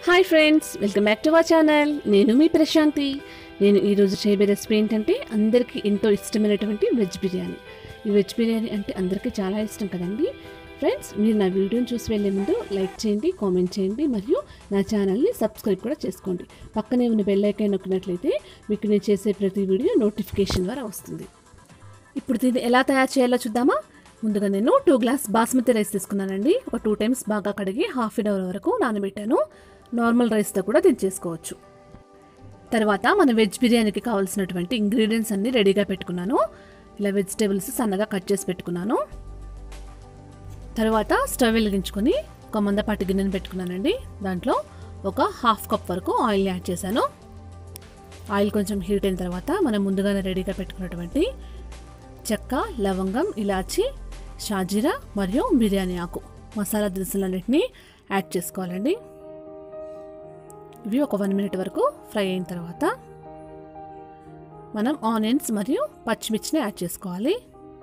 hi friends welcome back to our channel నేను మీ ప్రశాంతి నేను ఈరోజు చేయబోయే రెసిపీ ఏంటంటే అందరికీ ఎంతో ఇష్టమైనటువంటి వెజ్ బిర్యానీ ఈ వెజ్ బిర్యానీ అంటే అందరికీ చాలా ఇష్టం కదండి ఫ్రెండ్స్ మీరు నా వీడియోని చూసి వెళ్ళే ముందు లైక్ చేయండి కామెంట్ చేయండి మరియు నా ఛానల్ని సబ్స్క్రైబ్ కూడా చేసుకోండి పక్కనే ఉన్న బెల్ ఐకాన్ నొక్కినట్లయితే మీకు నేను చేసే ప్రతి వీడియో నోటిఫికేషన్ ద్వారా వస్తుంది ఇప్పుడు దీన్ని ఎలా తయారు చేయాలో చూద్దామా ముందుగా నేను టూ గ్లాస్ బాస్మతి రైస్ తీసుకున్నానండి ఒక టూ టైమ్స్ బాగా కడిగి హాఫ్ అన్ అవర్ వరకు నానబెట్టాను నార్మల్ రైస్తో కూడా దించేసుకోవచ్చు తర్వాత మన వెజ్ బిర్యానీకి కావాల్సినటువంటి ఇంగ్రీడియంట్స్ అన్నీ రెడీగా పెట్టుకున్నాను ఇలా వెజిటేబుల్స్ సన్నగా కట్ చేసి పెట్టుకున్నాను తర్వాత స్టవ్ వెలిగించుకొని ఒక మందపాటి గిన్నెను పెట్టుకున్నానండి దాంట్లో ఒక హాఫ్ కప్ వరకు ఆయిల్ యాడ్ చేశాను ఆయిల్ కొంచెం హీట్ అయిన తర్వాత మనం ముందుగానే రెడీగా పెట్టుకున్నటువంటి చెక్క లవంగం ఇలాచి షాజీరా మరియు బిర్యానీ ఆకు మసాలా దినుసులన్నింటినీ యాడ్ చేసుకోవాలండి ఇవి ఒక వన్ మినిట్ వరకు ఫ్రై అయిన తర్వాత మనం ఆనియన్స్ మరియు పచ్చిమిర్చిని యాడ్ చేసుకోవాలి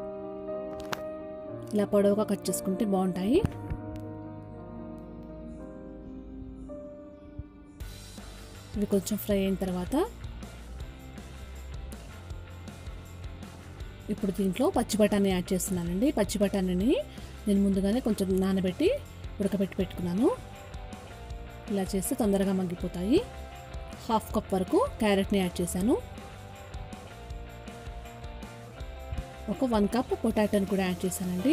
ఇలా పొడవుగా కట్ చేసుకుంటే బాగుంటాయి ఇవి కొంచెం ఫ్రై అయిన తర్వాత ఇప్పుడు దీంట్లో పచ్చి బఠానీ యాడ్ చేస్తున్నానండి పచ్చి బఠానీని నేను ముందుగానే కొంచెం నానబెట్టి ఉడకబెట్టి పెట్టుకున్నాను ఇలా చేస్తే తొందరగా మగ్గిపోతాయి హాఫ్ కప్ వరకు క్యారెట్ని యాడ్ చేశాను ఒక వన్ కప్ పొటాటోని కూడా యాడ్ చేశానండి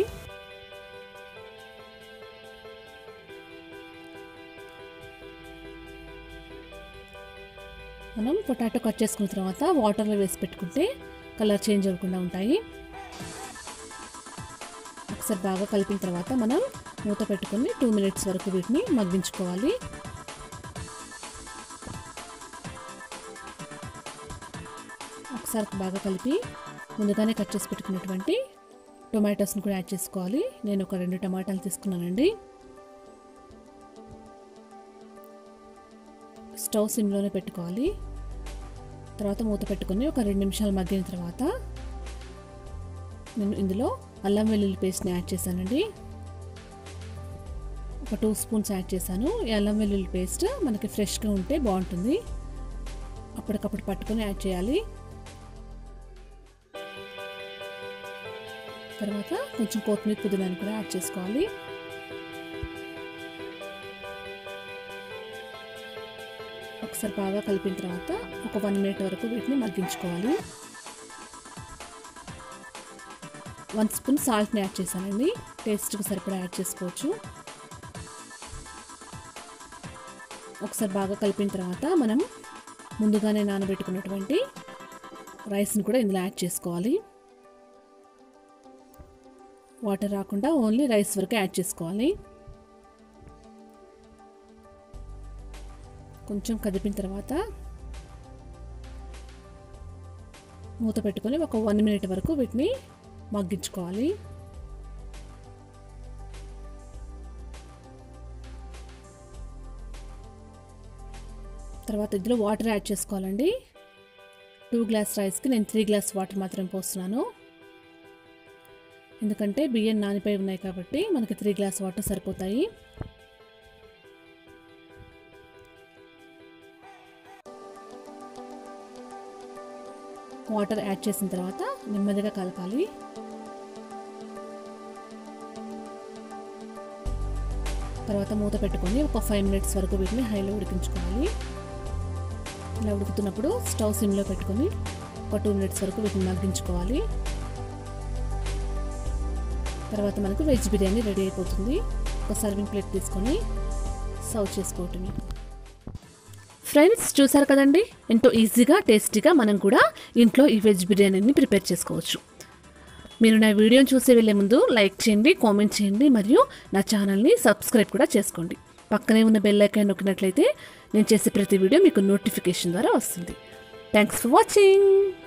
మనం పొటాటో కట్ చేసుకున్న తర్వాత వాటర్లో వేసి పెట్టుకుంటే కలర్ చేంజ్ అవ్వకుండా ఉంటాయి ఒకసారి బాగా కలిపిన తర్వాత మనం మూత పెట్టుకొని టూ మినిట్స్ వరకు వీటిని మగ్గించుకోవాలి ఒకసారి బాగా కలిపి ముందుగానే కట్ చేసి పెట్టుకున్నటువంటి టొమాటోస్ని కూడా యాడ్ చేసుకోవాలి నేను ఒక రెండు టమాటాలు తీసుకున్నానండి స్టవ్ సిమ్లోనే పెట్టుకోవాలి తర్వాత మూత పెట్టుకొని ఒక రెండు నిమిషాలు మగ్గిన తర్వాత నేను ఇందులో అల్లం వెల్లుల్లి పేస్ట్ని యాడ్ చేశానండి ఒక టూ స్పూన్స్ యాడ్ చేశాను ఈ అల్లం వెల్లుల్లి పేస్ట్ మనకి ఫ్రెష్గా ఉంటే బాగుంటుంది అప్పటికప్పుడు పట్టుకొని యాడ్ చేయాలి తర్వాత కొంచెం కొత్తిమీర పుదీనాని కూడా యాడ్ చేసుకోవాలి ఒకసారి బాగా కలిపిన తర్వాత ఒక వన్ మినిట్ వరకు వీటిని మగ్గించుకోవాలి వన్ స్పూన్ సాల్ట్ని యాడ్ చేశానండి టేస్ట్కి సరిపడా యాడ్ చేసుకోవచ్చు ఒకసారి బాగా కలిపిన తర్వాత మనం ముందుగానే నానబెట్టుకున్నటువంటి రైస్ని కూడా ఇందులో యాడ్ చేసుకోవాలి వాటర్ రాకుండా ఓన్లీ రైస్ వరకు యాడ్ చేసుకోవాలి కొంచెం కదిపిన తర్వాత మూత పెట్టుకొని ఒక వన్ మినిట్ వరకు వీటిని మగ్గించుకోవాలి తర్వాత ఇందులో వాటర్ యాడ్ చేసుకోవాలండి టూ గ్లాస్ రైస్కి నేను త్రీ గ్లాస్ వాటర్ మాత్రం పోస్తున్నాను ఎందుకంటే బియ్యం నానిపోయి ఉన్నాయి కాబట్టి మనకి త్రీ గ్లాస్ వాటర్ సరిపోతాయి వాటర్ యాడ్ చేసిన తర్వాత నెమ్మదిగా కలపాలి తర్వాత మూత పెట్టుకొని ఒక ఫైవ్ మినిట్స్ వరకు వీటిని హైలో ఉడికించుకోవాలి ఇలా ఉడుకుతున్నప్పుడు స్టవ్ సిమ్లో పెట్టుకొని ఒక టూ మినిట్స్ వరకు వీటిని మగ్గించుకోవాలి తర్వాత మనకు వెజ్ బిర్యానీ రెడీ అయిపోతుంది ఒక సర్వింగ్ ప్లేట్ తీసుకొని సర్వ్ చేసుకోవటమే ఫ్రెండ్స్ చూసారు కదండి ఎంతో ఈజీగా టేస్టీగా మనం కూడా ఇంట్లో ఈ వెజ్ బిర్యానీని ప్రిపేర్ చేసుకోవచ్చు మీరు నా వీడియోని చూసే వెళ్ళే ముందు లైక్ చేయండి కామెంట్ చేయండి మరియు నా ఛానల్ని సబ్స్క్రైబ్ కూడా చేసుకోండి పక్కనే ఉన్న బెల్ ఐకాన్ నొక్కినట్లయితే నేను చేసే ప్రతి వీడియో మీకు నోటిఫికేషన్ ద్వారా వస్తుంది థ్యాంక్స్ ఫర్ వాచింగ్